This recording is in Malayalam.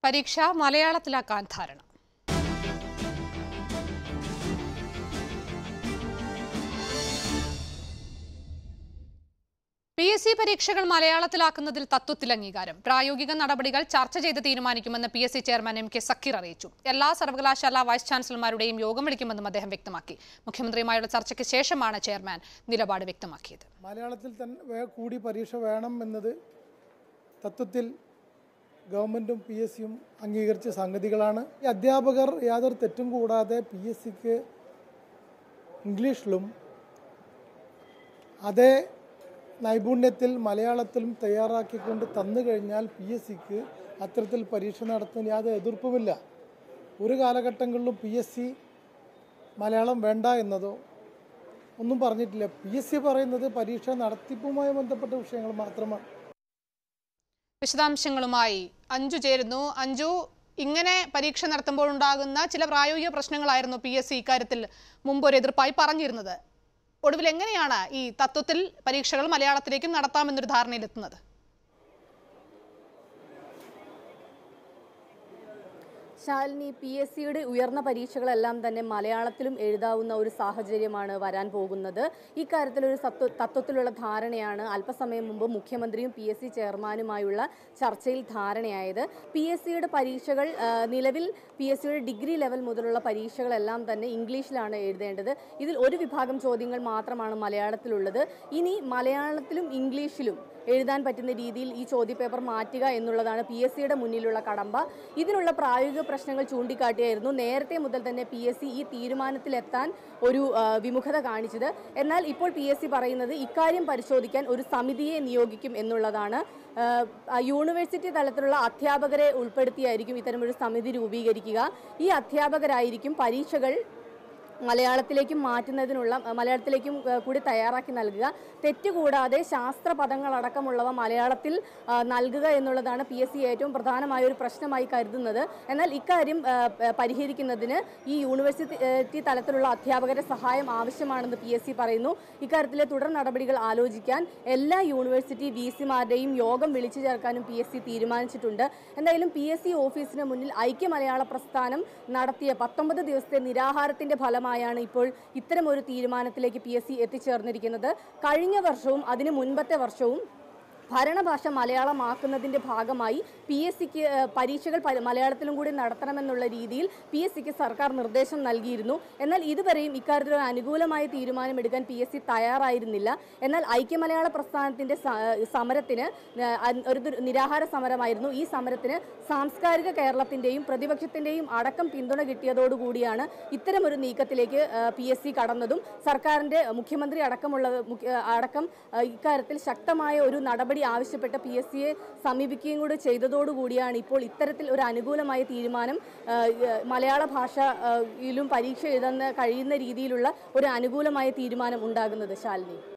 പരീക്ഷ മലയാളത്തിലാക്കാൻ ധാരണ പി എസ് സി പരീക്ഷകൾ മലയാളത്തിലാക്കുന്നതിൽ തത്വത്തിൽ അംഗീകാരം പ്രായോഗിക നടപടികൾ ചർച്ച ചെയ്ത് തീരുമാനിക്കുമെന്ന് P S C chairman M K Zakir അറിയിച്ചു എല്ലാ സർവകലാശാല വൈസ് ചാൻസലർമാരുടെയും യോഗം വിളിക്കുമെന്നും അദ്ദേഹം വ്യക്തമാക്കി മുഖ്യമന്ത്രിയുമായുള്ള ചർച്ചയ്ക്ക് ശേഷമാണ് ചെയർമാൻ നിലപാട് വ്യക്തമാക്കിയത് മലയാളത്തിൽ തന്നെ വേ- കൂടി പരീക്ഷ വേണം എന്നത് തത്വത്തിൽ ഗവൺമെൻറ്റും പി എസ് സിയും അംഗീകരിച്ച സംഗതികളാണ് ഈ അധ്യാപകർ യാതൊരു തെറ്റും കൂടാതെ പി എസ് സിക്ക് ഇംഗ്ലീഷിലും അതേ നൈപുണ്യത്തിൽ മലയാളത്തിലും തയ്യാറാക്കിക്കൊണ്ട് തന്നു കഴിഞ്ഞാൽ പി എസ് സിക്ക് അത്തരത്തിൽ പരീക്ഷ നടത്തുന്നതിന് യാതൊരു എതിർപ്പുമില്ല ഒരു കാലഘട്ടങ്ങളിലും പി എസ് സി മലയാളം വേണ്ട എന്നതോ ഒന്നും പറഞ്ഞിട്ടില്ല പി എസ് സി പറയുന്നത് പരീക്ഷ നടത്തിപ്പുമായി ബന്ധപ്പെട്ട വിഷയങ്ങൾ മാത്രമാണ് വിശദാംശങ്ങളുമായി അഞ്ജു ചേരുന്നു അഞ്ജു ഇങ്ങനെ പരീക്ഷ നടത്തുമ്പോൾ ഉണ്ടാകുന്ന ചില പ്രായോഗിക പ്രശ്നങ്ങളായിരുന്നു പി എസ് സി ഇക്കാര്യത്തിൽ മുമ്പ് ഒരു എതിർപ്പായി പറഞ്ഞിരുന്നത് ഒടുവിൽ എങ്ങനെയാണ് ഈ തത്വത്തിൽ പരീക്ഷകൾ മലയാളത്തിലേക്കും നടത്താമെന്നൊരു ധാരണയിലെത്തുന്നത് ശാലിനി പി എസ് സിയുടെ ഉയർന്ന പരീക്ഷകളെല്ലാം തന്നെ മലയാളത്തിലും എഴുതാവുന്ന ഒരു സാഹചര്യമാണ് വരാൻ പോകുന്നത് ഇക്കാര്യത്തിൽ ഒരു തത്വ തത്വത്തിലുള്ള ധാരണയാണ് അല്പസമയം മുമ്പ് മുഖ്യമന്ത്രിയും പി എസ് സി ചെയർമാനുമായുള്ള ചർച്ചയിൽ ധാരണയായത് പി എസ് സിയുടെ പരീക്ഷകൾ ആ, നിലവിൽ പി എസ് സിയുടെ ഡിഗ്രി ലെവൽ മുതലുള്ള പരീക്ഷകളെല്ലാം തന്നെ ഇംഗ്ലീഷിലാണ് എഴുതേണ്ടത് ഇതിൽ ഒരു വിഭാഗം ചോദ്യങ്ങൾ മാത്രമാണ് മലയാളത്തിലുള്ളത് ഇനി മലയാളത്തിലും ഇംഗ്ലീഷിലും എഴുതാൻ പറ്റുന്ന രീതിയിൽ ഈ ചോദ്യപേപ്പർ മാറ്റുക എന്നുള്ളതാണ് പി എസ് സിയുടെ മുന്നിലുള്ള കടമ്പ ഇതിനുള്ള പ്രായോഗിക പ്രശ്നങ്ങൾ ചൂണ്ടിക്കാട്ടിയായിരുന്നു നേരത്തെ മുതൽ തന്നെ പി എസ് സി ഈ തീരുമാനത്തിലെത്താൻ ഒരു ആ, വിമുഖത കാണിച്ചത് എന്നാൽ ഇപ്പോൾ പി എസ് സി പറയുന്നത് ഇക്കാര്യം പരിശോധിക്കാൻ ഒരു സമിതിയെ നിയോഗിക്കും എന്നുള്ളതാണ് ആ, ആ, യൂണിവേഴ്സിറ്റി തലത്തിലുള്ള അധ്യാപകരെ ഉൾപ്പെടുത്തിയായിരിക്കും ഇത്തരമൊരു സമിതി രൂപീകരിക്കുക ഈ അധ്യാപകരായിരിക്കും പരീക്ഷകൾ മലയാളത്തിലേക്കും മാറ്റുന്നതിനുള്ള മലയാളത്തിലേക്കും ഏഹ്, കൂടി തയ്യാറാക്കി നൽകുക തെറ്റുകൂടാതെ ശാസ്ത്ര പദങ്ങളടക്കമുള്ളവ മലയാളത്തിൽ ആ, നൽകുക എന്നുള്ളതാണ് പി എസ് സി ഏറ്റവും പ്രധാനമായ ഒരു പ്രശ്നമായി കരുതുന്നത് എന്നാൽ ഇക്കാര്യം ആ, പ- പരിഹരിക്കുന്നതിന് ഈ യൂണിവേഴ്സിറ്റി തലത്തിലുള്ള അധ്യാപകരുടെ സഹായം ആവശ്യമാണെന്ന് പി എസ് സി പറയുന്നു ഇക്കാര്യത്തിലെ തുടർ നടപടികൾ ആലോചിക്കാൻ എല്ലാ യൂണിവേഴ്സിറ്റി വി സിമാരുടെയും യോഗം വിളിച്ചു ചേർക്കാനും പി എസ് സി തീരുമാനിച്ചിട്ടുണ്ട് എന്തായാലും പി എസ് സി ഓഫീസിന് മുന്നിൽ ഐക്യ മലയാള പ്രസ്ഥാനം നടത്തിയ പത്തൊമ്പത് ദിവസത്തെ നിരാഹാരത്തിന്റെ ഫലമായാണ് ഇപ്പോൾ ഇത്തരം ഒരു തീരുമാനത്തിലേക്ക് പി എസ് സി എത്തിച്ചേർന്നിരിക്കുന്നത് കഴിഞ്ഞ വർഷവും അതിനു മുൻപത്തെ വർഷവും ഭരണഭാഷ മലയാളമാക്കുന്നതിന്റെ ഭാഗമായി പി എസ് സിക്ക് പരീക്ഷകൾ പ- മലയാളത്തിലും കൂടി നടത്തണമെന്നുള്ള രീതിയിൽ പി എസ് സിക്ക് സർക്കാർ നിർദ്ദേശം നൽകിയിരുന്നു എന്നാൽ ഇതുവരെയും ഇക്കാര്യത്തിൽ ഒരു അനുകൂലമായ തീരുമാനമെടുക്കാൻ പി എസ് സി തയ്യാറായിരുന്നില്ല എന്നാൽ ഐക്യമലയാള പ്രസ്ഥാനത്തിന്റെ സ- സമരത്തിന് ഏഹ്, അൻ- ഒരു ദുർ- നിരാഹാര സമരമായിരുന്നു ഈ സമരത്തിന് സാംസ്കാരിക കേരളത്തിന്റെയും പ്രതിപക്ഷത്തിന്റെയും അടക്കം പിന്തുണ കിട്ടിയതോടുകൂടിയാണ് ഇത്തരം ഒരു നീക്കത്തിലേക്ക് പി എസ് സി കടന്നതും സർക്കാരിന്റെ മുഖ്യമന്ത്രി അടക്കമുള്ള മുഖ്യ- അടക്കം ഏഹ്, ഇക്കാര്യത്തിൽ ശക്തമായ ഒരു നടപടി ആവശ്യപ്പെട്ട് പി എസ് സിയെ സമീപിക്കുകയും കൂടി ചെയ്തതോടുകൂടിയാണ് ഇപ്പോൾ ഇത്തരത്തിൽ ഒരു അനുകൂലമായ തീരുമാനം ഏഹ്, ഏഹ്, മലയാള ഭാഷയിലും പരീക്ഷ എഴുതാൻ കഴിയുന്ന രീതിയിലുള്ള ഒരു അനുകൂലമായ തീരുമാനം ഉണ്ടാകുന്നത് ശാലിനി